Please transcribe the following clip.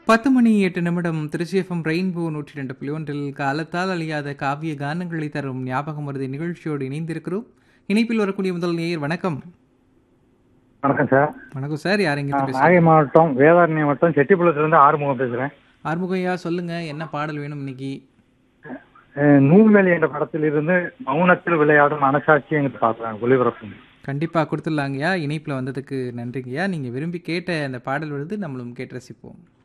பத்து மணி எட்டு நிமிடம் திருச்சி எஃப்எம் ரெயின்போ நூற்றி ரெண்டு புள்ளி ஒன்றில் காலத்தால் அழியாத காவிய கானங்களை தரும் ஞாபகம் மருதி நிகழ்ச்சியோடு இணைந்திருக்கிறோம் இணைப்பில் வரக்கூடிய முதல் நேயர் வணக்கம் வணக்கம் சார் வணக்கம் சார் யார் எங்க நான் பேசுறீங்க நாகை மாவட்டம் வேதாரண்யம் மாவட்டம் செட்டிப்புலத்திலிருந்து ஆறுமுகம் பேசுகிறேன் ஆறுமுகையா சொல்லுங்க என்ன பாடல் வேணும் இன்னைக்கு நூல்வேலி என்ற படத்தில் இருந்து மௌனத்தில் விளையாடும் மனசாட்சி என்று பார்க்குறேன் ஒளிபரப்பு கண்டிப்பா கொடுத்துடலாங்கய்யா இணைப்பில் வந்ததுக்கு நன்றிங்கய்யா நீங்க விரும்பி கேட்ட அந்த பாடல் விழுது நம்மளும் கேட்டு ரசிப்போம்